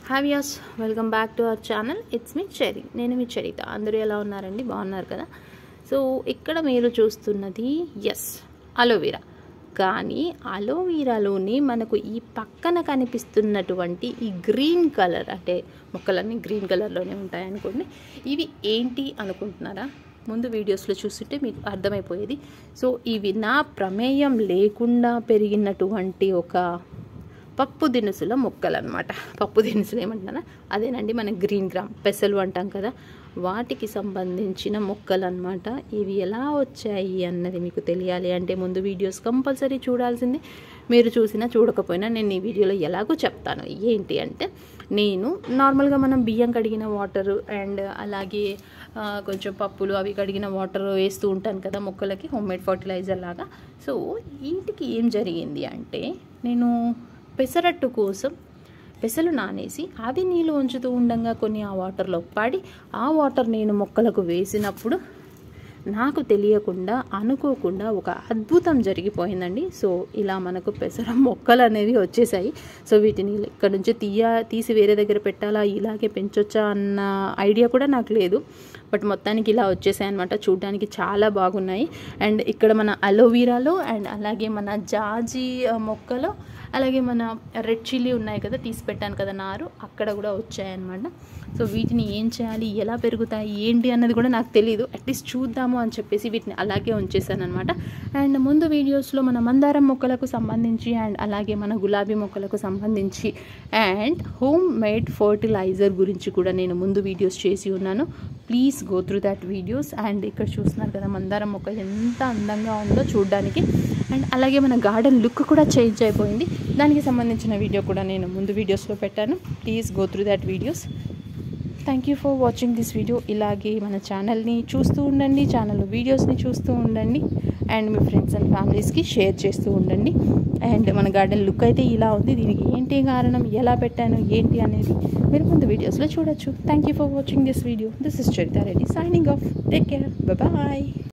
hi వ్యాస్ welcome back to our channel it's me Cheri నేను మీ చరిత అందరూ ఎలా ఉన్నారండి బాగున్నారు కదా సో ఇక్కడ మీరు చూస్తున్నది ఎస్ అలోవెరా కానీ అలోవెరాలోని మనకు ఈ పక్కన కనిపిస్తున్నటువంటి ఈ గ్రీన్ కలర్ అంటే మొక్కలన్నీ గ్రీన్ కలర్లోనే ఉంటాయి అనుకోండి ఇవి ఏంటి అనుకుంటున్నారా ముందు వీడియోస్లో చూస్తుంటే మీకు అర్థమైపోయేది సో ఇవి నా ప్రమేయం లేకుండా పెరిగినటువంటి ఒక పప్పు దినుసుల మొక్కలు అనమాట పప్పు దినుసులు ఏమంటున్నారా అదేనండి మన గ్రీన్ గ్రామ్ పెసలు అంటాం కదా వాటికి సంబంధించిన మొక్కలు అనమాట ఇవి ఎలా వచ్చాయి అన్నది మీకు తెలియాలి అంటే ముందు వీడియోస్ కంపల్సరీ చూడాల్సింది మీరు చూసినా చూడకపోయినా నేను ఈ వీడియోలో ఎలాగో చెప్తాను ఏంటి అంటే నేను నార్మల్గా మనం బియ్యం కడిగిన వాటర్ అండ్ అలాగే కొంచెం పప్పులు అవి కడిగిన వాటర్ వేస్తూ ఉంటాను కదా మొక్కలకి హోమ్ మేడ్ ఫర్టిలైజర్ లాగా సో ఇంటికి ఏం జరిగింది అంటే నేను పెసరట్టు కోసం పెసలు నానేసి అవి నీళ్ళు ఉంచుతూ ఉండగా కొన్ని ఆ వాటర్లో పడి ఆ వాటర్ నేను మొక్కలకు వేసినప్పుడు నాకు తెలియకుండా అనుకోకుండా ఒక అద్భుతం జరిగిపోయిందండి సో ఇలా మనకు పెసర మొక్కలు అనేవి వచ్చేసాయి సో వీటిని ఇక్కడ నుంచి తీయ తీసి వేరే దగ్గర పెట్టాలా ఇలాగే పెంచొచ్చా అన్న ఐడియా కూడా నాకు లేదు బట్ మొత్తానికి ఇలా వచ్చేసాయి అనమాట చూడడానికి చాలా బాగున్నాయి అండ్ ఇక్కడ మన అలోవీరాలో అండ్ అలాగే మన జాజి మొక్కలో అలాగే మన రెడ్ చిల్లీ ఉన్నాయి కదా తీసి పెట్టాను కదా నారు అక్కడ కూడా వచ్చాయన్నమాట సో వీటిని ఏం చేయాలి ఎలా పెరుగుతాయి ఏంటి అన్నది కూడా నాకు తెలియదు అట్లీస్ట్ చూద్దాము అని చెప్పేసి వీటిని అలాగే ఉంచేసాను అనమాట అండ్ ముందు వీడియోస్లో మన మందారం మొక్కలకు సంబంధించి అండ్ అలాగే మన గులాబీ మొక్కలకు సంబంధించి అండ్ హోమ్ మేడ్ ఫర్టిలైజర్ గురించి కూడా నేను ముందు వీడియోస్ చేసి ఉన్నాను please go through that videos and ఇక్కడ చూస్తున్నారు కదా మందారం మొక్క ఎంత అందంగా ఉందో చూడడానికి అండ్ అలాగే మన గార్డెన్ లుక్ కూడా చేంజ్ అయిపోయింది దానికి సంబంధించిన వీడియో కూడా నేను ముందు వీడియోస్లో పెట్టాను please go through that videos thank you for watching this video ఇలాగే మన ఛానల్ని చూస్తూ ఉండండి ఛానల్ వీడియోస్ని చూస్తూ ఉండండి అండ్ మీ ఫ్రెండ్స్ అండ్ ఫ్యామిలీస్కి షేర్ చేస్తూ ఉండండి అండ్ మన గార్డెన్ లుక్ అయితే ఇలా ఉంది దీనికి ఏంటి కారణం ఎలా పెట్టాను ఏంటి అనేది మీరు ముందు వీడియోస్లో చూడొచ్చు thank you for watching this video this is Charita Reddy signing off take care bye